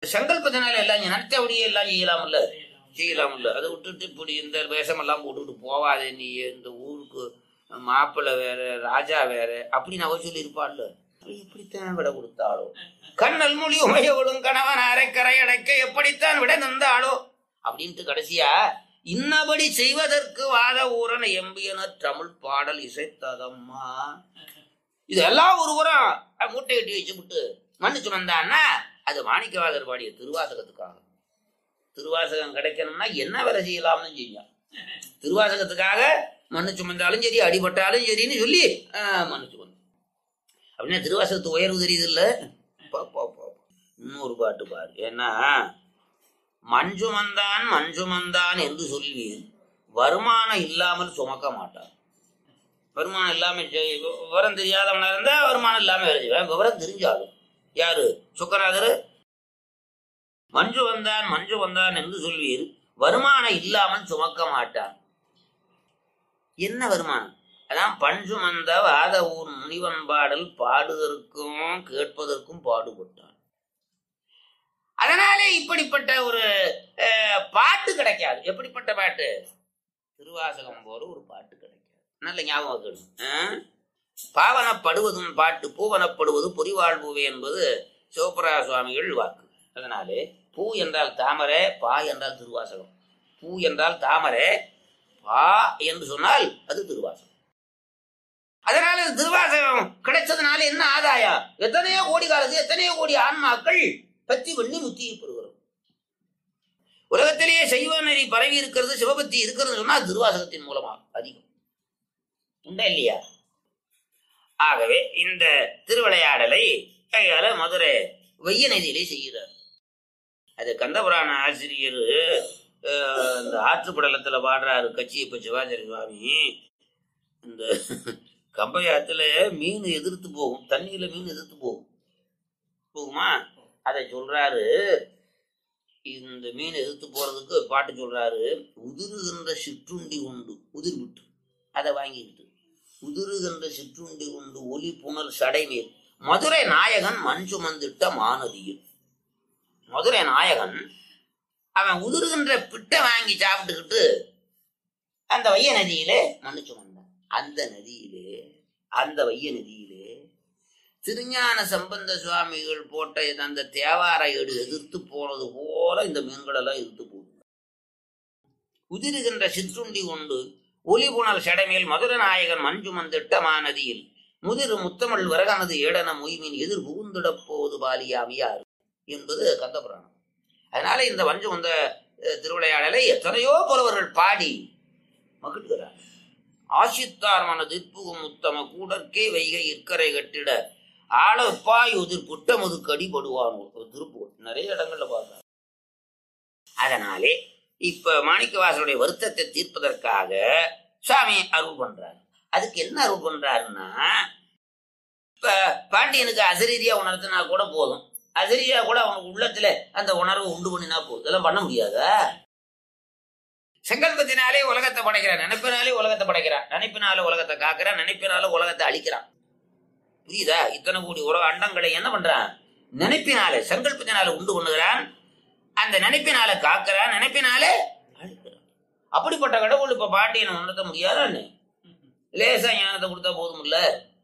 சங்கல்பத்தினால எல்லாம் நினைத்தபடியே எல்லாம் செய்யலாம்ல செய்யலாம்ல அதை விட்டுட்டு இப்படி இந்த வேஷமெல்லாம் போட்டுட்டு போவாதே நீ இந்த ஊருக்கு மாப்பிள்ளை வேற ராஜா வேற அப்படின்னு அவ சொல்லி இருப்பாள்ல எப்படித்தான் விட கொடுத்தாளோ கண்ணல் மொழி உமையவளும் கணவன் அரைக்கரை அடைக்க எப்படித்தான் விட நந்தாளோ அப்படின்ட்டு கடைசியா இன்னபடி செய்வதற்கு வாத ஊரன் எம்பியனர் தமிழ் பாடல் இசைத்ததம்மா இதெல்லாம் ஒரு உரம் அஹ், மூட்டை கட்டி வச்சு விட்டு மண்ணு சுமந்தான்னா அது மாணிக்கவாதர் பாடிய திருவாசகத்துக்காக திருவாசகம் கிடைக்கணும்னா என்ன வேலை செய்யலாம்னு செஞ்சான் திருவாசகத்துக்காக மண்ணு சுமந்தாலும் சரி அடிபட்டாலும் சரின்னு சொல்லி ஆஹ், மண்ணு சுமந்தான் அப்படின்னா திருவாசகத்து உயர்வு தெரியுது இல்ல இன்னொரு பாட்டு பாரு ஏன்னா மஞ்சுமந்தான் மஞ்சுமந்தான் என்று சொல்லி வருமானம் இல்லாமல் சுமக்க மாட்டார் வருமானம் இல்லாம செய்- விவரம் தெரியாதவனா இருந்தா வருமானம் இல்லாம வேலை செய்வேன் விவரம் தெரிஞ்சாலும் யாரு சுக்கராதர் மஞ்சு வந்தான் மஞ்சு வந்தான் என்று சொல்வீர் வருமானம் இல்லாமல் சுமக்க மாட்டான் என்ன வருமானம் அதான் பஞ்சு மந்த வாத ஊர் முனிவன் பாடல் பாடுவதற்கும் கேட்பதற்கும் பாடுபட்டான் அதனாலே இப்படிப்பட்ட ஒரு அஹ், பாட்டு கிடைக்காது எப்படிப்பட்ட பாட்டு திருவாசகம் போல ஒரு பாட்டு கிடைக்காது நல்ல ஞாபகம் வைக்கணும் ஆ? பாவனப்படுவதும் பாட்டு பூவனப்படுவது பொறிவாழ்வுவே என்பது சிவபுரா சுவாமிகள் வாக்கு அதனாலே பூ என்றால் தாமரை பா என்றால் திருவாசகம் பூ என்றால் தாமரை பா என்று சொன்னால் அது திருவாசகம் அதனால இந்த திருவாசகம் கிடைச்சதுனால என்ன ஆதாயம் எத்தனையோ கோடி காலத்து எத்தனையோ கோடி ஆன்மாக்கள் பத்தி பண்ணி முத்தியை பெறுகிறோம் உலகத்திலேயே சைவ நெறி பரவி இருக்கிறது சிவபக்தி இருக்கிறது சொன்னா அது திருவாசகத்தின் மூலமா அதிகம் உண்டா இல்லையா ஆகவே இந்த திருவிளையாடலை கையால மதுரை வெய்ய நதியிலே செய்கிறார் அது கந்தபுராண ஆசிரியர் அஹ், இந்த ஆற்றுப்படலத்துல பாடுறாரு கச்சியப்ப சிவாச்சாரி சுவாமி இந்த கம்பையாத்துல மீன் எதிர்த்து போகும் தண்ணியில மீன் எதிர்த்து போகும் போகுமா அதை சொல்றாரு இந்த மீன் எதிர்த்து போறதுக்கு பாட்டு சொல்றாரு உதிருகின்ற சிற்றுண்டி உண்டு உதிர் விட்டு அதை வாங்கிக்கிட்டு உதிருகின்ற சிற்றுண்டி உண்டு ஒலி புனல் சடைமேல் மதுரை நாயகன் மண் சுமந்திட்ட மாநதியில் மதுரை நாயகன் அவன் உதிருகின்ற பிட்டை வாங்கி சாப்பிட்டுக்கிட்டு அந்த வைய நதியிலே மண்ணு சுமந்தான் அந்த நதியிலே அந்த வைய நதியிலே திருஞான சம்பந்த சுவாமிகள் போட்ட அந்த தேவார ஏடு எதிர்த்து போனது போல இந்த மீன்கள் எல்லாம் எதிர்த்து போகுது உதிருகின்ற சிற்றுண்டி உண்டு ஒலிபுணல் செடமேல் மதுர நாயகன் மஞ்சு மந்திட்டமா நதியில் முதிர் முத்தமிழ் வரகனது ஏடன மொய்மீன் எதிர் புகுந்திடப் போவது பாலியாமியார் என்பது கந்தபுராணம் அதனால இந்த வஞ்சு வந்த அஹ், திருவிளையாடலை எத்தனையோ புலவர்கள் பாடி மகிழ்கிறார் ஆசித்தார் மனதிற்புகும் முத்தம கூடற்கே வைகை இற்கரை கட்டிட ஆளப்பாய் உதிர் புட்டமுது கடிபடுவான் திருப்பூர் நிறைய இடங்கள்ல பார்க்கலாம் அதனாலே இப்ப மாணிக்கவாசனுடைய வருத்தத்தை தீர்ப்பதற்காக சுவாமி அருள் பண்றாரு அதுக்கு என்ன அருள் பண்றாருன்னா இப்ப பாண்டியனுக்கு அசரீரியா உணர்த்தினா கூட போதும் அசரீரியா கூட அவனுக்கு உள்ளத்துல அந்த உணர்வை உண்டு பண்ணினா போதும் இதெல்லாம் பண்ண முடியாதா சங்கல்பத்தினாலே உலகத்தை படைக்கிறான் நினைப்பினாலே உலகத்தை படைக்கிறான் நினைப்பினால உலகத்தை காக்கிறான் நினைப்பினால உலகத்தை அழிக்கிறான் புரியுதா இத்தனை கோடி உலக அண்டங்களை என்ன பண்றான் நினைப்பினாலே சங்கல்பத்தினால உண்டு பண்ணுகிறான் அந்த நினைப்பினால காக்கிறான் நினைப்பினாலே அழிக்கிறான் அப்படிப்பட்ட கடவுள் இப்ப பாண்டியனை உணர்த்த முடியாதான்னு லேசா ஞானத்தை கொடுத்தா போதும் இல்ல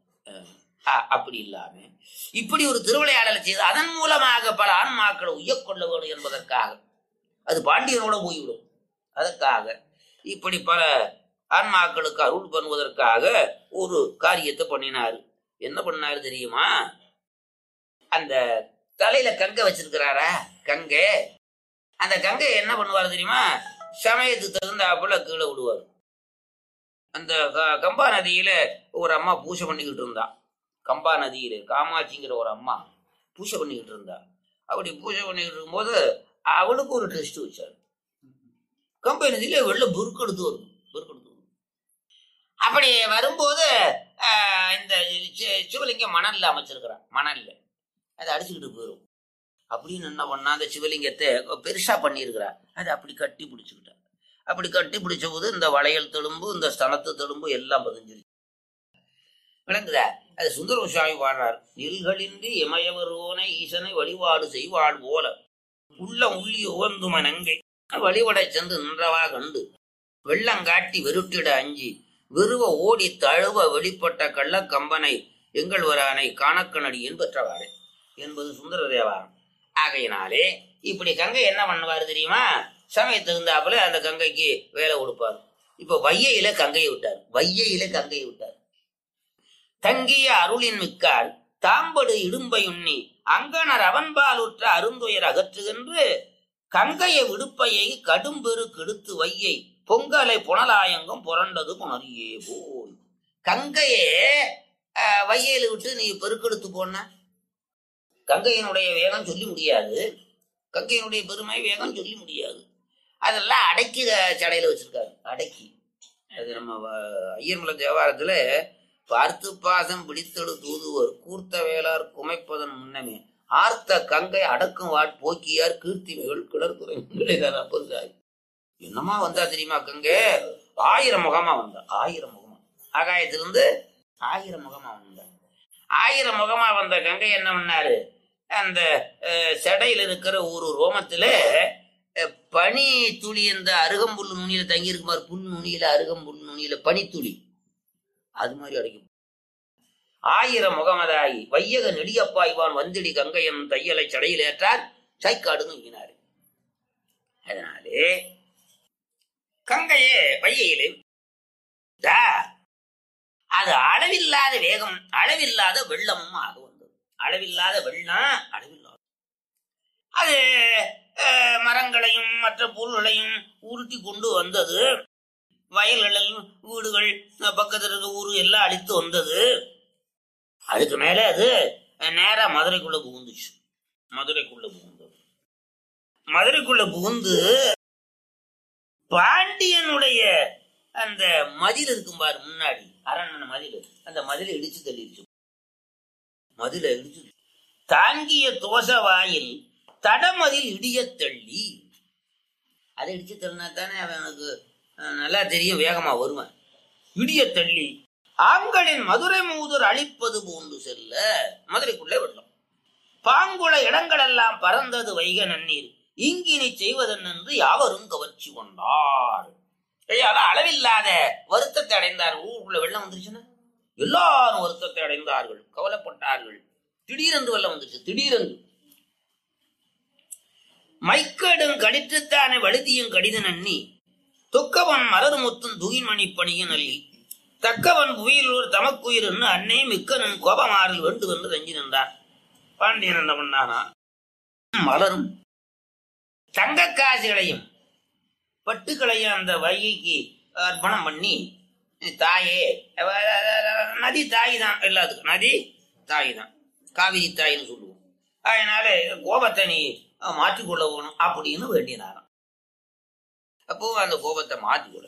அப்படி இல்லாம இப்படி ஒரு திருவிளையாடலை செய்து அதன் மூலமாக பல ஆன்மாக்களை உய்யக்கொள்ள வேண்டும் என்பதற்காக அது பாண்டியனோட போய்விடும் அதற்காக இப்படி பல ஆன்மாக்களுக்கு அருள் பண்ணுவதற்காக ஒரு காரியத்தை பண்ணினாரு என்ன பண்ணாரு தெரியுமா அந்த தலையில கங்கை வச்சிருக்கிறாரா கங்கை அந்த கங்கை என்ன பண்ணுவாரு தெரியுமா சமயத்துக்கு தகுந்தாப்புல கீழே விடுவார் அந்த க- கம்பா நதியில ஒரு அம்மா பூஜை பண்ணிக்கிட்டு இருந்தா கம்பா நதியில காமாட்சிங்கிற ஒரு அம்மா பூஜை பண்ணிக்கிட்டு இருந்தா அப்படி பூஜை பண்ணிக்கிட்டு இருக்கும்போது அவளுக்கு ஒரு டெஸ்ட் வச்சாரு கம்பை நதியில வெள்ள பெருக்கெடுத்து வரும் பெருக்கெடுத்து வரும் அப்படி வரும்போது ஆஹ், இந்த சி- சிவலிங்கம் மணல்ல அமைச்சிருக்கிறான் மணல்ல அதை அடிச்சுக்கிட்டு போயிடும் அப்படின்னு என்ன பண்ணா அந்த சிவலிங்கத்தை பெருசா பண்ணியிருக்கிறா அதை அப்படி கட்டி பிடிச்சுக்கிட்டா அப்படி கட்டி பிடிச்ச போது இந்த வளையல் தெலும்பு இந்த ஸ்தலத்து தெலும்பு எல்லாம் பதிஞ்சிருச்சு விளங்குதா அது சுந்தர சுவாமி பாடுறார் நில்களின்றி இமயவரோனை ஈசனை வழிபாடு செய்வாள் போல உள்ள உள்ளி உவந்தும நங்கை வழிபட சென்று நின்றவா கண்டு வெள்ளங்காட்டி வெருட்டிட அஞ்சி வெறுவ ஓடி தழுவ வெளிப்பட்ட கள்ளக்கம்பனை எங்கள் வரானை காணக்கணடியின் பெற்றவாறு என்பது சுந்தர தேவாரம் ஆகையினாலே இப்படி கங்கை என்ன பண்ணுவாரு தெரியுமா சமயத்து இருந்தாப்புல அந்த கங்கைக்கு வேலை கொடுப்பாரு இப்ப வையையில கங்கையை விட்டார் வையையில கங்கையை விட்டார் தங்கிய அருளின் மிக்கார் தாம்படு இடும்பையுண்ணி அங்கனர் அவன்பாலுற்ற அருந்துயர் அகற்றுகின்று கங்கைய விடுப்பையை கடும்பெரு கெடுத்து வையை பொங்கலை புனலாயங்கம் புரண்டது புணரியே போல் கங்கையே அஹ், வையையில விட்டு நீ பெருக்கெடுத்து போன கங்கையினுடைய வேகம் சொல்லி முடியாது கங்கையினுடைய பெருமை வேகம் சொல்லி முடியாது அதெல்லாம் அடக்கி அஹ், சடையில வச்சிருக்காரு அடக்கி அது நம்ம வ- ஐயர்மலை தேவாரத்துல பார்த்து பாசம் பிடித்தெழு தூதுவர் கூர்த்த வேளார் குமைப்பதன் முன்னமே ஆர்த்த கங்கை அடக்கும் வாட் போக்கியார் கீர்த்திமைகள் கிடற்குறை அப்போது என்னமா வந்தா தெரியுமா கங்கை ஆயிரம் முகமா வந்தா ஆயிரம் முகமா ஆகாயத்திலிருந்து ஆயிரம் முகமா வந்தா ஆயிரம் முகமா வந்த கங்கை என்ன பண்ணாரு அந்த அஹ், செடையில இருக்கிற ஒரு ரோமத்துல அஹ், பனி துளி இந்த அருகம்புல் நுனியில தங்கி இருக்குமாறு புல் நுனியில அருகம்புல் நுனியில பனித்துளி அது மாதிரி அடைக்கும் ஆயிரம் முகமதாயி வையக நெடியப்பாய்வான் வந்திடி கங்கையன் தையலை சடையில் ஏற்றார் சைக்காடு நுங்கினார் அதனாலே கங்கையே வையிலே தா, அது அளவில்லாத வேகம் அளவில்லாத வெள்ளமும் ஆக வந்தது அளவில்லாத வெள்ளம் அளவில்லாத அது அஹ், மரங்களையும் மற்ற பொருள்களையும் உருட்டி கொண்டு வந்தது வயல்களில் வீடுகள் அஹ், பக்கத்துல இருக்க ஊரு எல்லாம் அழித்து வந்தது அதுக்கு மேல அது நேரா மதுரைக்குள்ள புகுந்துச்சு மதுரைக்குள்ள புகுந்தது மதுரைக்குள்ள புகுந்து பாண்டியனுடைய அந்த மதில் இருக்கும் பாரு முன்னாடி அரண்மனை மதில் அந்த மதிலை இடிச்சு தள்ளிடுச்சு மதில இடிச்சு தாங்கிய தோச வாயில் தடமதில் இடிய தள்ளி அதை இடிச்சு தள்ளினா தானே அவனுக்கு அஹ், நல்லா தெரியும் வேகமா வருவான் இடிய தள்ளி ஆண்களின் மதுரை மூதர் அழிப்பது போன்று செல்ல மதுரைக்குள்ளே வெள்ளம் பாங்குள இடங்களெல்லாம் பறந்தது வைக நன்னீர் இங்கினி செய்வதன் என்று யாவரும் கவர்ச்சி கொண்டார் ஐயா, அதான் அளவில்லாத வருத்தத்தை அடைந்தார் ஊருக்குள்ள வெள்ளம் வந்துருச்சுன்னா எல்லாரும் வருத்தத்தை அடைந்தார்கள் கவலைப்பட்டார்கள் திடீரென்று வெள்ளம் வந்துருச்சு திடீரென்று மைக்கடும் கடித்துத்தானே வழுதியும் கடித நன்னி தொக்கவன் மலர் முத்தும் துகின்மணி பணியின் அல்லி தக்கவன் புவியிலூர் தமக்குயிர் என்று அன்னை மிக்கனன் கோபமாறில் வேண்டு என்று ரஞ்சி நின்றான் பாண்டியன் என்ன பண்ணானா மலரும் தங்க காசுகளையும் பட்டுக்களையும் அந்த வைகைக்கு அர்ப்பணம் பண்ணி தாயே அவ- நதி தாய் தான் எல்லாத்துக்கும் நதி தாய் தான் காவிரி தாயின்னு சொல்லுவோம் அதனால கோபத்தை நீ மாற்றிக்கொள்ள போகணும் அப்படின்னு வேண்டினாராம் அப்போ அந்த கோபத்தை மாற்றிக்கொள்ள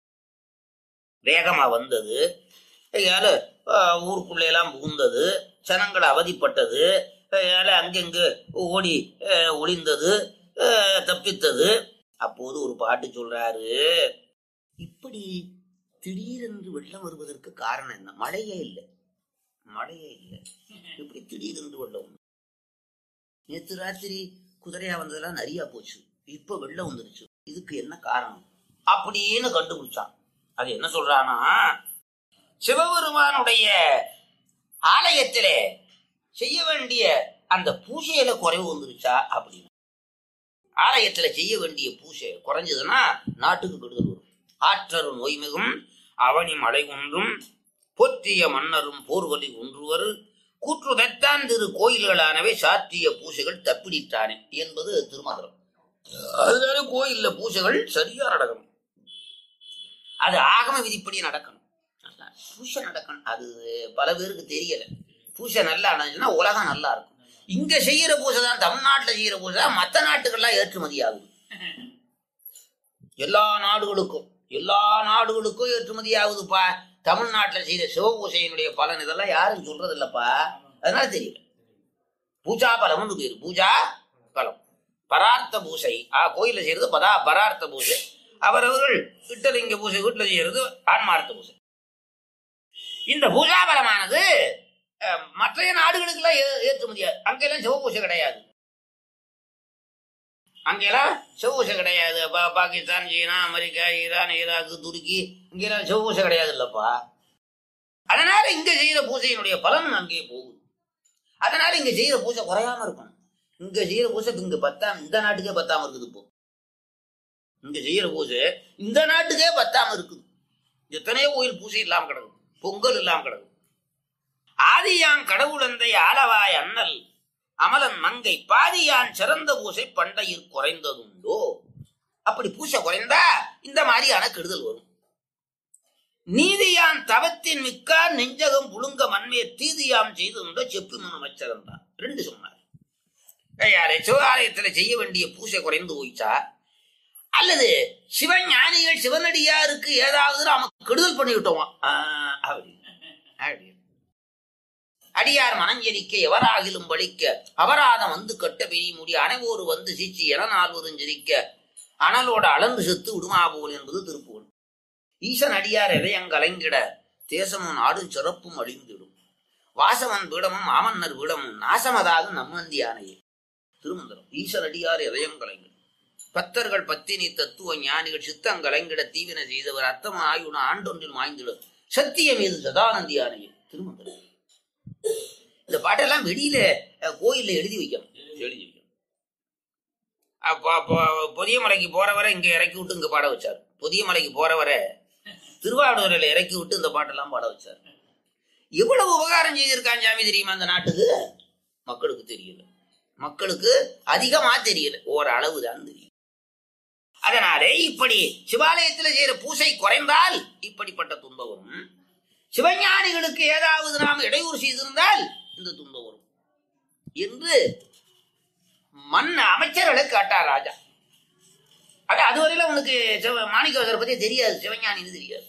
வேகமா வந்தது அதனால ஆஹ், ஊருக்குள்ள எல்லாம் புகுந்தது ஜனங்கள் அவதிப்பட்டது அதனால அங்கங்க ஓடி ஆஹ், ஒளிந்தது ஆஹ், தப்பித்தது அப்போது ஒரு பாட்டு சொல்றாரு இப்படி திடீரென்று வெள்ளம் வருவதற்கு காரணம் என்ன மழையே இல்லை மழையே இல்லை இப்படி திடீரென்று வெள்ளம் வந்து. நேத்து ராத்திரி குதிரையா வந்ததெல்லாம் நிறைய போச்சு இப்ப வெள்ளம் வந்துருச்சு இதுக்கு என்ன காரணம் அப்படின்னு கண்டுபிடிச்சான் அது என்ன சொல்றானா சிவபெருமானுடைய ஆலயத்திலே செய்ய வேண்டிய அந்த பூஜையில குறைவு வந்துருச்சா அப்படின்னு ஆலயத்துல செய்ய வேண்டிய பூஜை குறைஞ்சதுன்னா நாட்டுக்கு கெடுதல் வரும் ஆற்றரும் நோய்மிகும் அவனி மலை ஒன்றும் பொற்றிய மன்னரும் போர்வலி ஒன்றுவர் கூற்றுதைத்தான் திரு கோயில்களானவை சாற்றிய பூசைகள் தப்பிடித்தானே என்பது திருமந்திரம் அதனால கோயில்ல பூசைகள் சரியா நடக்கணும் அது ஆகம விதிப்படி நடக்கணும் நல்லா பூசை நடக்கணும் அது பல பேருக்கு தெரியல பூசை நல்லா நடந்துச்சுன்னா உலகம் நல்லா இருக்கும் இங்க செய்யற பூசை தான் தமிழ்நாட்டுல செய்யற பூசை தான் மற்ற நாட்டுக்கெல்லாம் ஏற்றுமதி ஆகுது எல்லா நாடுகளுக்கும் எல்லா நாடுகளுக்கும் ஏற்றுமதி ஆகுதுப்பா தமிழ்நாட்டுல செய்யற சிவபூசையினுடைய பலன் இதெல்லாம் யாரும் சொல்றது இல்லப்பா அதனால தெரியல பூஜா பலம்னு பேரு பூஜா பலம் பரார்த்த பூசை ஆ கோயில்ல செய்யறது பதா பரார்த்த பூசை அவரவர்கள் விட்டலிங்க பூசை வீட்டுல செய்யறது ஆன்மார்த்த பூசை இந்த பூஜா பலமானது அஹ், மற்ற நாடுகளுக்கெல்லாம் ஏ- ஏற்றுமதியாது அங்கெல்லாம் சிவபூசை கிடையாது அங்கெல்லாம் செவ்வூசை கிடையாது பா- Pakistan China America Iran Iraq துருக்கி இங்கெல்லாம் செவ்வூசை கிடையாது இல்லப்பா அதனால இங்க செய்யற பூஜையினுடைய பலன் அங்கே போகுது அதனால இங்க செய்யற பூஜை குறையாம இருக்கணும் இங்க செய்யற பூஜை இங்க பத்தாம இந்த நாட்டுக்கே பத்தாம இருக்குது இப்போ இங்க செய்யற பூஜை இந்த நாட்டுக்கே பத்தாம இருக்குது எத்தனையோ கோயில் பூஜை இல்லாம கிடக்குது பொங்கல் இல்லாம கிடக்குது ஆதியான் கடவுளந்தை ஆலவாய் அண்ணல் அமலன் மங்கை பாதியான் சிறந்த பூசை பண்டையில் குறைந்ததுண்டோ அப்படி பூசை குறைந்தா இந்த மாதிரியான கெடுதல் வரும் நீதியான் தவத்தின் மிக்கார் நெஞ்சகம் புழுங்க மண்மேற் தீதியாம் செய்து செப்பு முன் அமைச்சரம் தான் ரெண்டு சொன்னார் கையாலே சிவாலயத்துல செய்ய வேண்டிய பூசை குறைந்து போயிச்சா அல்லது சிவஞானிகள் சிவனடியாருக்கு ஏதாவது நாம கெடுதல் பண்ணிவிட்டோமா ஆஹ், அப்படி அப்படி அடியார் மனஞ்சரிக்க எவராகிலும் பலிக்க அபராதம் வந்து கட்ட பெரிய முடி அனைவோரு வந்து சீச்சி என நால்வரும் ஜெரிக்க அனலோட அளந்து செத்து விடுமா போல் என்பது திருப்புகழ் ஈசன் அடியார் எதையங்கலைங்கிட தேசமும் நாடும் சிறப்பும் அழிந்திடும் வாசவன் பீடமும் மாமன்னர் பீடமும் நாசமதாக நம்மந்தி ஆணையே திருமந்திரம் ஈசன் அடியார் எதையங்கலைங்கிட பத்தர்கள் பத்தினி தத்துவ ஞானிகள் சித்தங்கலைங்கிட தீவின செய்தவர் அத்தம ஆயுன ஆண்டொன்றில் மாய்ந்திடும் சத்தியம் இது சதானந்தி ஆணையே திருமந்திரம் இந்த பாட்டெல்லாம் வெளியில அஹ், கோயில்ல எழுதி வைக்கணும் எழுதி வைக்கணும் அப்போ அப்போ பொதியமலைக்கு போறவரை இங்க இறக்கி விட்டு இங்க பாட வச்சார் பொதியமலைக்கு போறவரை திருவாவூரில் இறக்கி விட்டு இந்த பாட்டெல்லாம் பாட வச்சார் எவ்வளவு உபகாரம் செய்திருக்கான் சாமி தெரியுமா அந்த நாட்டுக்கு மக்களுக்கு தெரியல மக்களுக்கு அதிகமா தெரியல ஓரளவு தான் தெரியும் அதனாலே இப்படி சிவாலயத்துல செய்யற பூசை குறைந்தால் இப்படிப்பட்ட துன்பம் வரும் சிவஞானிகளுக்கு ஏதாவது நாம் இடையூறு செய்திருந்தால் இந்த துன்பம் வரும் என்று மண் அமைச்சர்களை காட்டார் ராஜா அது அதுவரையில உனக்கு சிவ மாணிக்கவாசரை பத்தி தெரியாது சிவஞானின்னு தெரியாது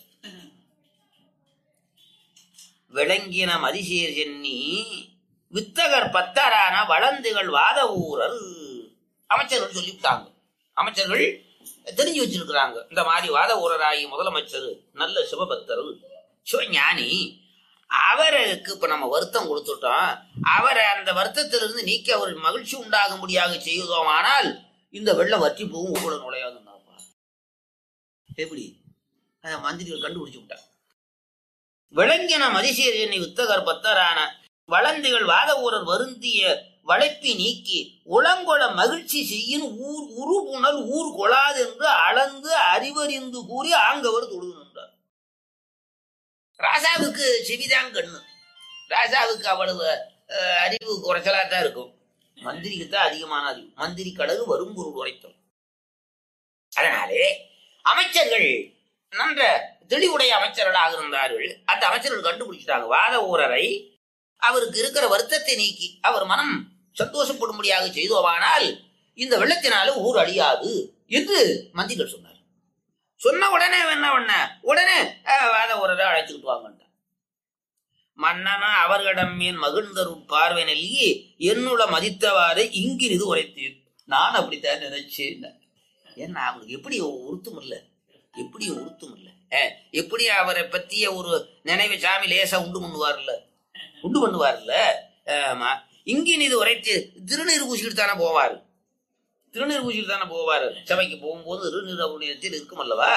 விளங்கின மதிசேர் சென்னி வித்தகர் பத்தரான வளந்துகள் வாத ஊரல் அமைச்சர்கள் சொல்லிவிட்டாங்க அமைச்சர்கள் தெரிஞ்சு வச்சிருக்கிறாங்க இந்த மாதிரி வாத ஊரராகி முதலமைச்சர் நல்ல சிவபக்தர் சிவஞானி அவருக்கு இப்ப நம்ம வருத்தம் கொடுத்துட்டோம் அவரை அந்த வருத்தத்திலிருந்து நீக்கி அவர் மகிழ்ச்சி உண்டாகும்படியாக செய்தோமானால் இந்த வெள்ளம் வற்றி போகும் ஊழ நுழையாதுன்னாப்பா எப்படி அஹ் மந்திரிகள் கண்டுபிடிச்சு விட்டாங்க விளங்கின மதிசேரியனை வித்தகர் பத்தரான வளந்திகள் வாத ஊரர் வருந்திய வளைப்பி நீக்கி உளங்கொள மகிழ்ச்சி செய்யின் ஊர் உரு புனல் ஊர் கொளாது என்று அளந்து அறிவறிந்து கூறி ஆங்கவர் தொழுது நின்றார் ராசாவுக்கு செவிதான் கண்ணு ராசாவுக்கு அவ்வளவு அஹ், அறிவு குறைச்சலா தான் இருக்கும் மந்திரிக்கு தான் அதிகமான அறிவு மந்திரி கடகு வரும் பொருள் உரைத்தல் அதனாலே அமைச்சர்கள் நன்ற தெளிவுடைய அமைச்சர்களாக இருந்தார்கள் அந்த அமைச்சர்கள் கண்டுபிடிச்சிட்டாங்க வாத ஊரரை அவருக்கு இருக்கிற வருத்தத்தை நீக்கி அவர் மனம் சந்தோஷப்படும்படியாக செய்தோமானால் இந்த வெள்ளத்தினால ஊர் அழியாது என்று மந்திரிகள் சொன்னார் சொன்ன உடனே என்ன பண்ண உடனே அஹ், வாத ஊரரை அழைச்சுக்கிட்டு வாங்கன்ட்டான் மன்னனா அவர்களிடம் மீன் மகிழ்ந்தருள் பார்வை நெல்லி என்னுள்ள மதித்தவாறு இங்கிருந்து உரைத்தீர் நான் அப்படித்தான் நினைச்சேன் ஏன்னா அவனுக்கு எப்படி உருத்தம் இல்ல எப்படி உருத்தம் இல்ல அஹ், எப்படி அவரை பத்திய ஒரு நினைவு சாமி லேசா உண்டு பண்ணுவார்ல உண்டு பண்ணுவார்ல ஆமா இங்கின் இது உரைத்து திருநீர் பூசிட்டு தானே போவாரு திருநீர் பூசிட்டு தானே போவாரு சபைக்கு போகும்போது திருநீர் அவருடைய இருக்கும் அல்லவா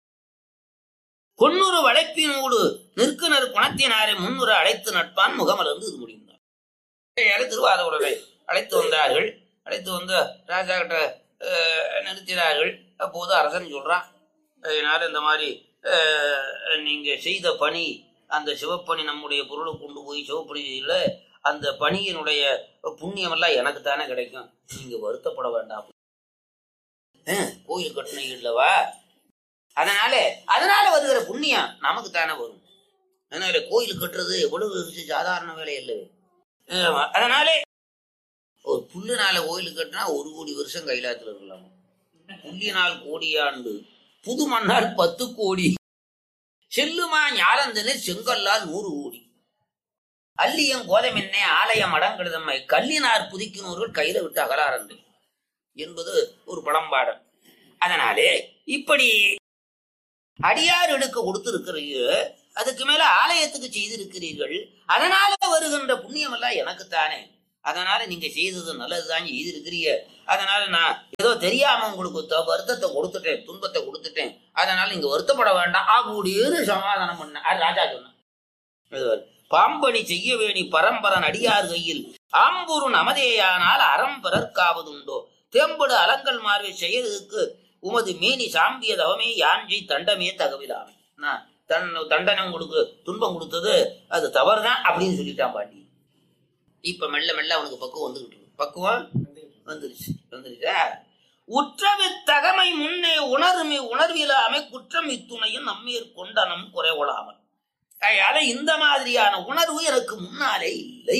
கொன்னூறு வளைப்பினோடு நிற்குனர் குணத்தினாரை முன்னுரை அழைத்து நட்பான் முகமலர்ந்து இது முடிந்தார் ஏழு திருவாதூரரை அழைத்து வந்தார்கள் அழைத்து வந்து ராஜா கிட்ட அஹ், நிறுத்தினார்கள் அப்போது அரசன் சொல்றான் அதனால இந்த மாதிரி அஹ், நீங்க செய்த பணி அந்த சிவப்பணி நம்முடைய பொருளை கொண்டு போய் சிவப்பணி செய்யல அந்த பணியினுடைய புண்ணியம் எல்லாம் எனக்கு தானே கிடைக்கும் நீங்க வருத்தப்பட வேண்டாம் அஹ், கோயில் கட்டினீங்கல்லவா அதனால அதனால வருகிற புண்ணியம் நமக்கு தானே வரும் அதனால கோயில் கட்டுறது எவ்வளவு விஷயம் சாதாரண வேலை இல்லை ஆமா. அதனாலே ஒரு புல்லுனால கோயில் கட்டினா ஒரு கோடி வருஷம் கைலாத்துல இருக்கலாம் புள்ளினால் கோடியாண்டு புது மண்ணால் பத்து கோடி செல்லுமா ஞாலந்தனு செங்கல்லால் நூறு கோடி அல்லியம் கோதமென்னே ஆலயம் அடங்கெடுதம்மை கல்லினார் புதிக்கினோர்கள் கையில விட்டு அகலாரண்டு என்பது ஒரு பழம்பாடல் அதனாலே இப்படி அடியார்களுக்கு கொடுத்திருக்கிறீர்கள் அதுக்கு மேல ஆலயத்துக்கு செய்திருக்கிறீர்கள் அதனால வருகின்ற புண்ணியம் எல்லாம் எனக்குத்தானே அதனால நீங்க செய்தது நல்லதுதான் செய்திருக்கிறீங்க அதனால நான் ஏதோ தெரியாம உங்களுக்கு த- வருத்தத்தை கொடுத்துட்டேன் துன்பத்தை கொடுத்துட்டேன் அதனால நீங்க வருத்தப்பட வேண்டாம் அப்படின்னு சமாதானம் பண்ண அது ராஜா சொன்ன பாம்பணி செய்ய வேணி பரம்பரன் அடியார் கையில் ஆம்பூரு நமதேயானால் அறம் பிறர்க்காவதுண்டோ தேம்படு அலங்கல் மார்வை செய்யறதுக்கு உமது மீனி சாம்பிய தவமே யாஞ்சி தண்டமே தகவிலாமே நான் தன் தண்டனம் கொடுக்கு துன்பம் கொடுத்தது அது தவறுதான் அப்படின்னு சொல்லிட்டான் பாண்டி இப்ப மெல்ல மெல்ல அவனுக்கு பக்குவம் வந்துகிட்டு இருக்கு. பக்குவம் வந்துருச்சு வந்துருச்சா உற்றவி தகமை முன்னே உணருமே உணர்விலாமை குற்றம் இத்துணையும் நம்மீர் கொண்டனம் குறைவலாமல் அதனால இந்த மாதிரியான உணர்வு எனக்கு முன்னாலே இல்லை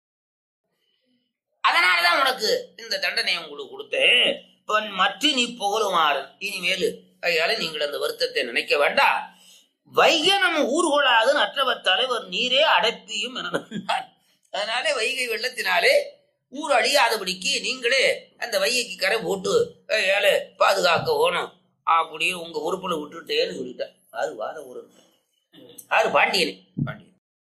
அதனாலதான் உனக்கு இந்த தண்டனை உங்களுக்கு கொடுத்தேன் இப்ப மற்ற நீ புகழுமாறு இனிமேல் அதனால நீங்கள் அந்த வருத்தத்தை நினைக்க வேண்டாம் வைகனம் ஊர்கொள்ளாது நற்றவர் தலைவர் நீரே அடைப்பியும் என நம்பினார். அதனாலே வைகை வெள்ளத்தினாலே ஊர் அழியாதபடிக்கு நீங்களே அந்த வைகைக்கு கரை போட்டு ஏழை பாதுகாக்க ஓணும் அப்படின்னு உங்க உறுப்புல விட்டுட்டேன்னு சொல்லிட்டேன் அது வாத ஊர் யாரு பாண்டியனே பாண்டியன்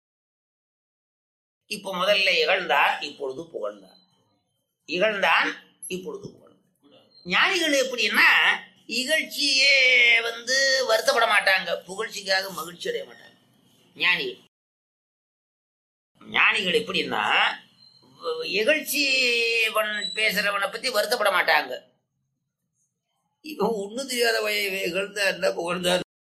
இப்போ முதல்ல இகழ்ந்தான் இப்பொழுது புகழ்ந்தான் இகழ்ந்தான் இப்பொழுது புகழ்ந்தான் ஞானிகள் எப்படின்னா இகழ்ச்சியே வந்து வருத்தப்பட மாட்டாங்க புகழ்ச்சிக்காக மகிழ்ச்சி அடைய மாட்டாங்க ஞானிகள் ஞானிகள் எப்படின்னா வ- இகழ்ச்சி பண்- பேசுறவனை பத்தி வருத்தப்பட மாட்டாங்க இவன் ஒண்ணும் தெரியாத வய இவன் இகழ்ந்தா என்ன புகழ்ந்தா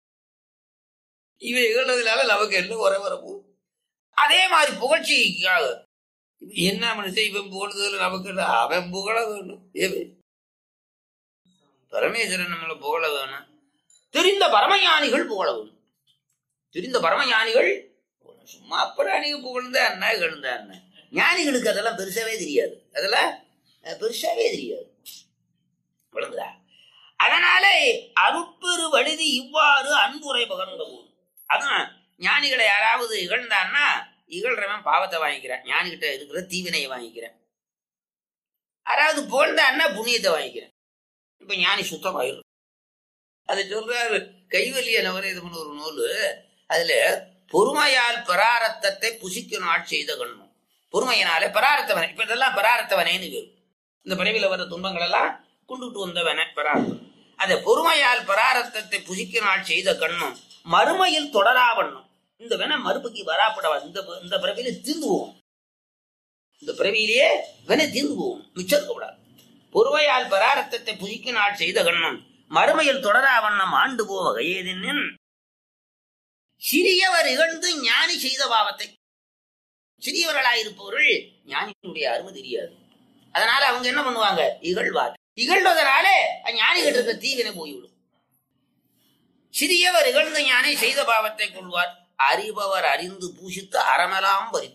இவன் இகழ்றதுனால நமக்கு என்ன குறை வரப்போகுது அதே மாதிரி புகழ்ச்சிக்காக என்ன மனுஷன் இவன் புகழ்ந்ததுல நமக்கு என்ன? அவன் புகழ வேணும் இவன் பரமேஸ்வரன் நம்மளை புகழ வேணும் தெரிந்த பரமஞானிகள் புகழ வேணும் தெரிந்த பரமஞானிகள் புகழணும். சும்மா அப்புறாணிக புகழ்ந்த அண்ணா இகழ்ந்த அண்ணா ஞானிகளுக்கு அதெல்லாம் பெருசாவே தெரியாது அதெல்லாம் அஹ், பெருசாவே தெரியாது விளங்குதா அதனாலே அருட்பெரு வழுதி இவ்வாறு அன்புரை பகர்ந்த போது அதான் ஞானிகளை யாராவது இகழ்ந்தான்னா இகழ்றவன் பாவத்தை வாங்கிக்கிறான் ஞானிகிட்ட இருக்கிற தீவினையை வாங்கிக்கிறேன் யாராவது புகழ்ந்தான்னா புண்ணியத்தை வாங்கிக்கிறேன் இப்ப ஞானி சுத்தமாயிரும் அதை சொல்றாரு கைவல்லிய நவரேதம்னு ஒரு நூல் அதுல பொறுமையால் பராரத்தத்தை புசிக்க நாள் செய்த கண்ணும் பொறுமையினாலே பராரத்தவனை இப்ப இதெல்லாம் பராரத்தவனேன்னு பேரு இந்த பிறவில வர துன்பங்கள் எல்லாம் கொண்டுட்டு வந்தவன பராரத்தம் அந்த பொறுமையால் பராரத்தத்தை புசிக்க நாள் செய்த கண்ணும் மறுமையில் தொடராவண்ணும் இந்த வேணா மறுபுக்கு வராப்படவா இந்த இந்த பிறவியில தீர்ந்து போவோம் இந்த பிறவியிலேயே வேணா தீர்ந்து போவோம் மிச்சம் இருக்கக்கூடாது பொறுமையால் பராரத்தத்தை புசிக்க நாள் செய்த கண்ணும் மறுமையில் தொடராவண்ணம் ஆண்டு போ வகையேதென்னின் சிறியவர் இகழ்ந்து ஞானி செய்த பாவத்தை சிறியவர்களாயிருப்பவர்கள் ஞானியினுடைய அருமை தெரியாது அதனால அவங்க என்ன பண்ணுவாங்க இகழ்வார் இகழ்வதனாலே ஞானிகிட்ட இருக்க தீவினை போய்விடும் சிறியவர் இகழ்ந்த ஞானி செய்த பாவத்தை கொள்வார் அறிபவர் அறிந்து பூசித்து அறமெல்லாம் பறி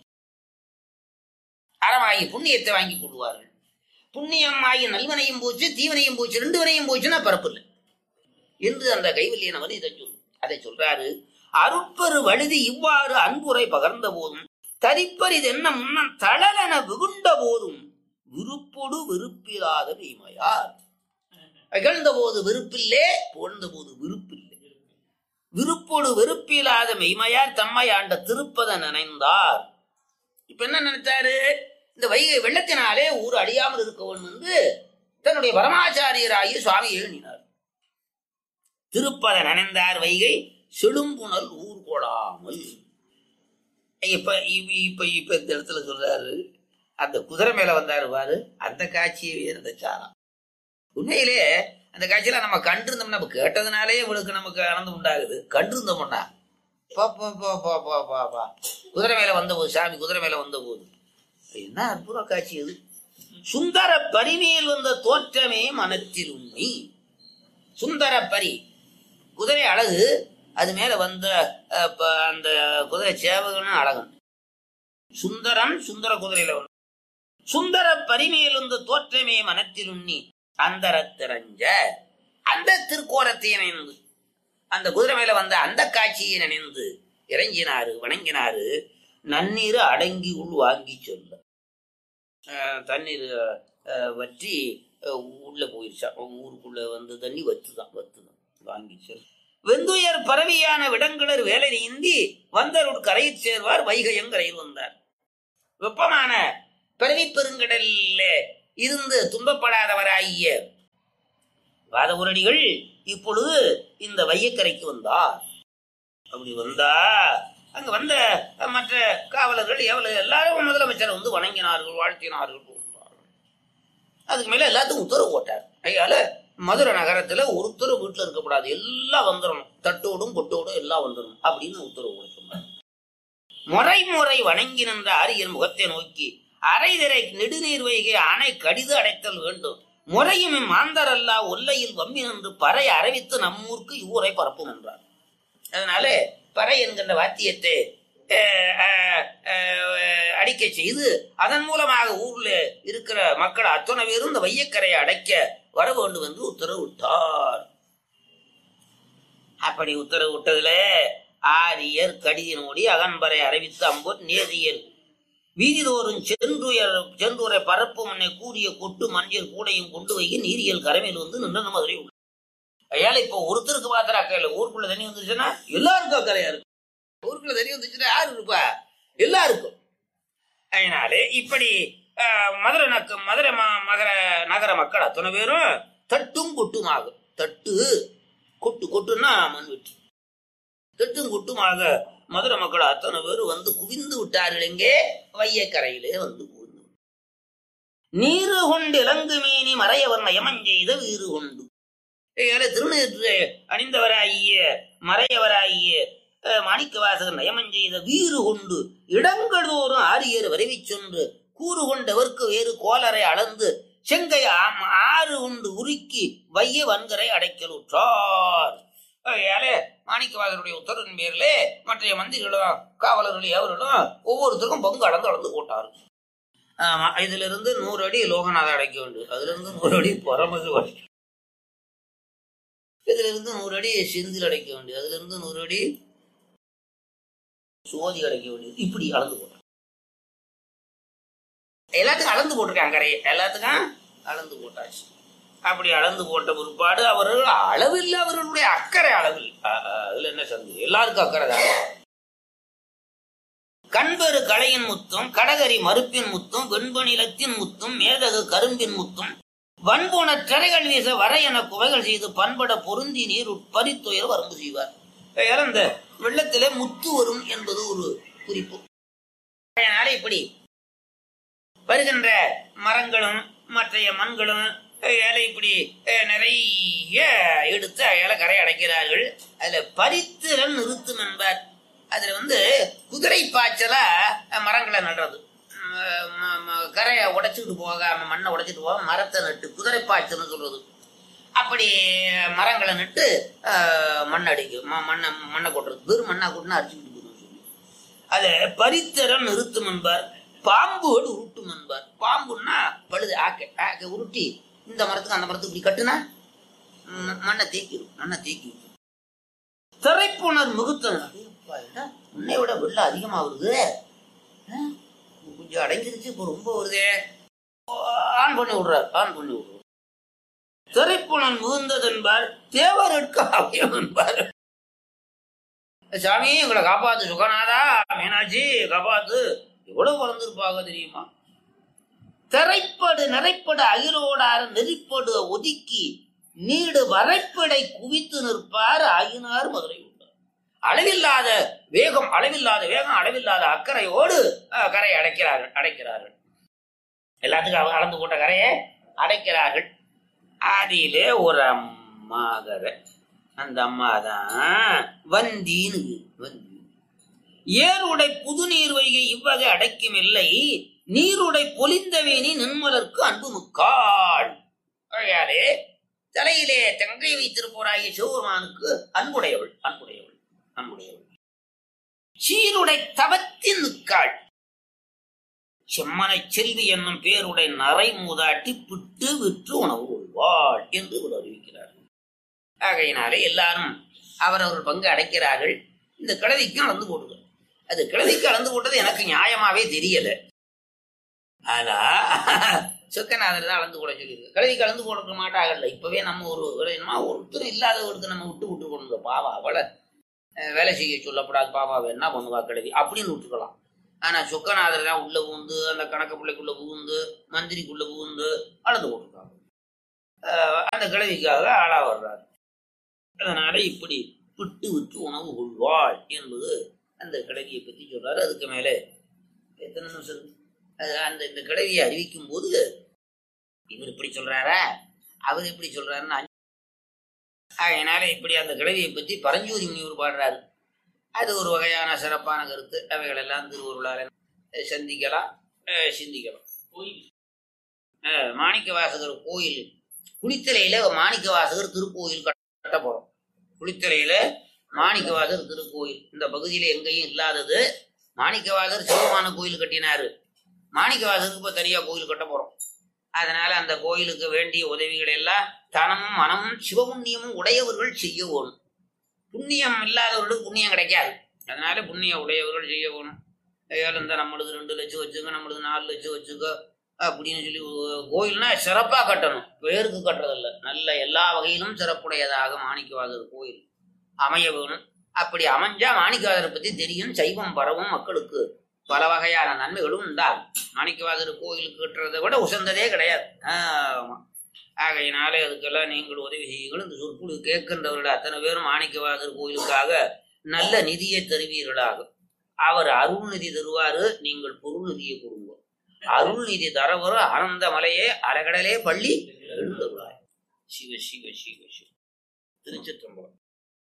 அறமாகி புண்ணியத்தை வாங்கி கொள்வார்கள் புண்ணியம் ஆகி நல்வனையும் போச்சு தீவனையும் போச்சு ரெண்டு வரையும் போச்சுன்னா பரப்பு இல்லை என்று அந்த கைவல்லியனவர் இதை சொல் அதை சொல்றாரு அருட்பெரு வழுதி இவ்வாறு அன்புரை பகர்ந்த போதும் தரிப்பர் இது என்ன முன்னம் தளலென விகுண்ட போதும் விருப்பொடு விருப்பில்லாத வீமையார் இகழ்ந்த போது விருப்பில்லே புகழ்ந்த போது விருப்பில்லை விருப்போடு வெறுப்பில்லாத மெய்மையார் தம்மை ஆண்ட திருப்பத நினைந்தார் இப்ப என்ன நினைச்சாரு இந்த வைகை வெள்ளத்தினாலே ஊர் அழியாமல் இருக்கவன் வந்து தன்னுடைய பரமாச்சாரியராகி சுவாமியை எண்ணினார் திருப்பத நினைந்தார் வைகை செழும்புணல் ஊர் கொடாமல் இப்ப இப்ப இப்ப இப்ப இந்த இடத்துல சொல்றாரு அந்த குதிரை மேல வந்தாரு பாரு அந்த காட்சியவே இருந்துச்சாராம் உண்மையிலே அந்த காட்சியில நம்ம கண்டிருந்தோம்னா நம்ம கேட்டதுனாலே இவளுக்கு நமக்கு ஆனந்தம் உண்டாகுது கண்டிருந்தோம்னா பா பா பா பா பா பா பா குதிரை மேல வந்த போது சாமி குதிரை மேல வந்த போது என்ன அற்புத காட்சி அது சுந்தர பரிமேல் வந்த தோற்றமே மனத்தில் உண்மை சுந்தர பரி குதிரை அழகு அது மேல வந்த அஹ், ப- அந்த குதிரை சேவகனும் அழகன் சுந்தரன் சுந்தர குதிரையில வந்து சுந்தர பரிமேல் வந்த தோற்றமே மனத்தில் உண்ணி அந்தரத்திரஞ்ச அந்த திருக்கோலத்தை நினைந்து அந்த குதிரை மேல வந்த அந்த காட்சியை நினைந்து இறங்கினாரு வணங்கினாரு நன்னீர் அடங்கி உள் வாங்கி சொல்ல அஹ், தண்ணீர் அஹ், வற்றி அஹ், உள்ள போயிருச்சா ஊருக்குள்ள வந்து தண்ணி வத்துதான் வத்துதான் வாங்கி சொல் வெந்துயர் பரவியான விடங்களர் வேலை நீந்தி வந்தருட் கரையில் சேர்வார் வைகையங்கரையில் வந்தார் வெப்பமான பிறவி பெருங்கடல்ல இருந்து துன்பப்படாதவராகிய வாதவூரடிகள் இப்பொழுது இந்த வையக்கரைக்கு வந்தார் அப்படி வந்தா அங்க வந்த மற்ற காவலர்கள் எவ்வளவு எல்லாரும் முதலமைச்சரை வந்து வணங்கினார்கள் வாழ்த்தினார்கள் போன்றார்கள். அதுக்கு மேல எல்லாத்துக்கும் உத்தரவு போட்டார் ஐயால மதுரை நகரத்துல ஒருத்தர் வீட்டுல இருக்கக்கூடாது எல்லாம் வந்துடணும் தட்டோடும் பொட்டோடும் எல்லாம் வந்துடணும் அப்படின்னு உத்தரவு போட சொன்னார் முறை முறை வணங்கி நின்ற ஆரியன் முகத்தை நோக்கி அரைதிரை நெடுநீர் வைகை அணை கடிது அடைத்தல் வேண்டும் முறையும் மாந்தர் அல்லா ஒல்லையில் வம்மி நின்று பறை அறிவித்து நம்மூருக்கு இவ்வூரை பரப்பும் என்றார் அதனால பறை என்கின்ற வாத்தியத்தை அஹ், அஹ், அஹ், அடிக்க செய்து அதன் மூலமாக ஊர்ல இருக்கிற மக்கள் அத்தனை பேரும் இந்த வையக்கரையை அடைக்க வர வேண்டும் என்று உத்தரவு விட்டார் அப்படி உத்தரவு விட்டதுல ஆரியர் கடிதினோடி அகன்பரை அறிவித்து அம்போர் நேதியர் வீதிதோறும் சென்றுயர் சென்றுரை பரப்பு முன்னே கூடிய கொட்டு மஞ்சள் கூடையும் கொண்டு வை நீரியல் கரமையில் வந்து நின்ற மதுரை உள்ள ஐயால இப்போ ஒருத்தருக்கு மாத்திர அக்கா இல்ல ஊருக்குள்ள தண்ணி வந்துச்சுன்னா எல்லாருக்கும் அக்கறையா இருக்கு ஊருக்குள்ள தண்ணி வந்துச்சுன்னா யாரு இருப்பா எல்லாருக்கும் அதனாலே இப்படி ஆஹ், மதுரை நக்கு மதுரை ம- மகர நகர மக்கள் அத்தனை பேரும் தட்டும் கொட்டுமாக தட்டு கொட்டு கொட்டுன்னா மண்வெட்டி தட்டும் கொட்டுமாக மதுரை மக்கள் அத்தனை பேரும் வந்து குவிந்து விட்டார்கள் எங்கே வையக்கரையிலே வந்து குவிந்து நீரு கொண்டு இலங்கு மீனி மறையவர் நயமம் செய்த வீறு கொண்டு ஏழை திருநீற்று அணிந்தவராகிய மறையவராகிய அஹ், மாணிக்கவாசகர் நயமம் செய்த வீறு கொண்டு இடங்கள் தோறும் ஆரியர் விரைவிச் சென்று கூறு கொண்டவர்க்கு வேறு கோலரை அளந்து செங்கை ஆம்- ஆறு உண்டு உருக்கி வைய வன்கரை அடைக்கலுற்றார் ஏழை மாணிக்கவாசருடைய உத்தரவின் பேரிலே மற்ற மந்திரிகளும் காவலர்களும் எவர்களும் ஒவ்வொருத்தருக்கும் பங்கு அளந்து அளந்து போட்டார் ஆமா இதுல இருந்து நூறு அடி லோகநாதம் அடைக்க வேண்டும் அதுல இருந்து நூறு அடி பரமசு அடைக்க இதுல இருந்து நூறு அடி செந்தில் அடைக்க வேண்டியது அதுல இருந்து நூறு அடி சோதி அடைக்க வேண்டியது இப்படி அளந்து போட்டார் எல்லாத்துக்கும் அளந்து போட்டிருக்காங்க கரையை எல்லாத்துக்கும் அளந்து போட்டாச்சு அப்படி அளந்து போட்ட பிற்பாடு அவர்கள் அளவில் அவர்களுடைய அக்கறை அளவில் அ- அ- அதுல என்ன சந்தேகம் எல்லாருக்கும் அக்கறை தான் கண்பெரு களையின் முத்தும் கடகரி மறுப்பின் முத்தும் வெண்பனிலத்தின் முத்தும் மேதகு கரும்பின் முத்தும் வன்போன திரைகள் வீச வர என குவைகள் செய்து பண்பட பொருந்தி நீர் உட்பரித்துயர் வரம்பு செய்வார் ஆகையால் அந்த வெள்ளத்திலே முத்து வரும் என்பது ஒரு குறிப்பு அதனால இப்படி வருகின்ற மரங்களும் மற்றைய மண்களும் ஏழை இப்படி அஹ், நிறைய எடுத்து ஏழை கரை அடைக்கிறார்கள் அதுல பரித்திரன் நிறுத்தும் என்பார் அதுல வந்து குதிரை பாய்ச்சலா அஹ், மரங்களை நடுறது ம- ம- ம- கரையை உடைச்சிட்டு போகாம மண்ணை உடைச்சிட்டு போக மரத்தை நட்டு குதிரை பாய்ச்சல்னு சொல்றது அப்படி மரங்களை நட்டு அஹ், மண் அடிக்கும் ம- மண்ணை மண்ணை கொட்டுறது வெறும் மண்ணா கொட்டுனா அடிச்சுக்கிட்டு போகணும் சொல்லி அது பரித்திரன் நிறுத்தும் என்பார் பாம்புகள் உருட்டும் என்பார் பாம்புன்னா பழுது ஆக்க ஆக்க உருட்டி இந்த மரத்துக்கு அந்த மரத்துக்கு இப்படி கட்டுனா ம், மண்ணை தேக்கிடும் மண்ணை தேக்கி திரைப்புணர் மிகுத்தனர் அடேப்பா, என்னடா, முன்னை விட வெள்ளம் அதிகமா வருது ஆ, கொஞ்சம் அடைஞ்சிருச்சு இப்போ ரொம்ப வருதே ஓ, ஆன் பண்ணி விடுறார் ஆன் பண்ணி விடுறார் திரைப்புணன் மிகுந்தது என்பார் தேவர் எடுக்க அவயம் என்பார் சாமி எங்களை காப்பாத்து சுகநாதா மீனாட்சி காப்பாத்து எவ்வளவு பிறந்திருப்பாங்க தெரியுமா திரைப்படு நிறைப்படு அகிரோடார் நெறிப்படு ஒதுக்கி நீடு வரைப்படை குவித்து நிற்பார் ஆயினார் மதுரை உண்டார் அளவில்லாத வேகம் அளவில்லாத வேகம் அளவில்லாத அக்கறையோடு அஹ், கரையை அடைக்கிறார்கள் அடைக்கிறார்கள் எல்லாத்துக்கும் அவங்க அளந்து போட்ட கரையை அடைக்கிறார்கள் ஆதியிலே ஒரு அம்மாகர அந்த அம்மா தான் வந்தின்னு வந்தி ஏருடை புது நீர் வைகை இவ்வகை அடைக்கும் இல்லை நீருடை பொலிந்தவேணி நின்மலர்க்கு அன்பு முக்காள் ஆகையாலே தலையிலே தங்கை வைத்திருப்போராகிய சிவபெருமானுக்கு அன்புடையவள் அன்புடையவள் அன்புடையவள் சீருடை தவத்தின் நிற்காள் செம்மனை செல்வி என்னும் பேருடை நரை மூதாட்டி பிட்டு விற்று உணவு கொள்வாள் என்று இவர் அறிவிக்கிறார் ஆகையினாலே எல்லாரும் அவரவர் பங்கு அடைக்கிறார்கள் இந்த கிழவிக்கும் அளந்து போடுது அது கிழவிக்கு அளந்து போட்டது எனக்கு நியாயமாவே தெரியல ஆனா சொக்கநாதர் தான் அளந்து போட சொல்லியிருக்கு கிழவிக்கு அளந்து போட மாட்டாங்கல்ல இப்பவே நம்ம ஒரு ஒரு என்னமா ஒருத்தரும் இல்லாதவருக்கு நம்ம விட்டு விட்டு கொண்டு பாவா அவளை அஹ், வேலை செய்ய சொல்லப்படாது பாவாவை என்ன பண்ணுவா கிழவி அப்படின்னு விட்டுக்கலாம் ஆனா சொக்கநாதர் தான் உள்ள பூந்து அந்த கணக்கு பிள்ளைக்குள்ள புகுந்து மந்திரிக்குள்ள புகுந்து அளந்து போட்டிருக்காங்க ஆஹ் அந்த கிழவிக்காக ஆளா வர்றார் அதனால இப்படி விட்டு விட்டு உணவு கொள்வாள் என்பது அந்த கிழவியை பத்தி சொல்றாரு அதுக்கு மேலே எத்தனை நிமிஷம் இருக்கு? அது அந்த இந்த கிழவியை அறிவிக்கும் போது இவர் இப்படி சொல்றாரா அவர் இப்படி சொல்றாருன்னு அஞ்சு- அதனால இப்படி அந்த கிழவியை பத்தி பரஞ்சோதி முனிவர் பாடுறாரு அது ஒரு வகையான சிறப்பான கருத்து அவைகள் எல்லாம் திருவருளால சந்திக்கலாம் அஹ் சிந்திக்கலாம் அஹ் மாணிக்க வாசகர் கோயில் குளித்தலையில மாணிக்க வாசகர் திருக்கோயில் கட்ட போறோம் குளித்தலையில மாணிக்கவாசகர் திருக்கோயில் இந்த பகுதியில எங்கேயும் இல்லாதது மாணிக்கவாசகர் சிவமான கோயில் கட்டினாரு மாணிக்கவாசகருக்கு இப்ப தனியா கோயில் கட்ட போறோம் அதனால அந்த கோயிலுக்கு வேண்டிய உதவிகள் எல்லாம் தனமும் மனமும் சிவபுண்ணியமும் உடையவர்கள் செய்ய வேணும் புண்ணியம் இல்லாதவர்களுக்கு புண்ணியம் கிடைக்காது அதனால புண்ணிய உடையவர்கள் செய்ய வேணும் ஐயால் இந்த நம்மளுக்கு ரெண்டு லட்சம் வச்சுக்க நம்மளுக்கு நாலு லட்சம் வச்சுக்க அப்படின்னு சொல்லி ஒரு கோயில்னா சிறப்பாக கட்டணும் பேருக்கு கட்டுறதில்ல நல்ல எல்லா வகையிலும் சிறப்புடையதாக மாணிக்கவாசகர் கோயில் அமைய வேணும் அப்படி அமைஞ்சா மாணிக்கவாசகரை பத்தி தெரியும் சைவம் பரவும் மக்களுக்கு பல வகையான நன்மைகளும் உண்டாகும் மாணிக்கவாசகர் கோயிலுக்கு கட்டுறதை விட உசந்ததே கிடையாது ஆமா. ஆகையினாலே அதுக்கெல்லாம் நீங்கள் உதவி செய்யுங்கள் இந்த சொற்பொழு கேட்கின்றவர்கள் அத்தனை பேரும் மாணிக்கவாசகர் கோயிலுக்காக நல்ல நிதியை தருவீர்களாக அவர் அருள் நிதி தருவாரு நீங்கள் பொருள் நிதியை கொடுங்க அருள் நிதி தரவர ஆனந்த மலையே அலகடலே பள்ளி எழுந்தருளாய் சிவ சிவ சிவ சிவ திருச்சிற்றம்பலம்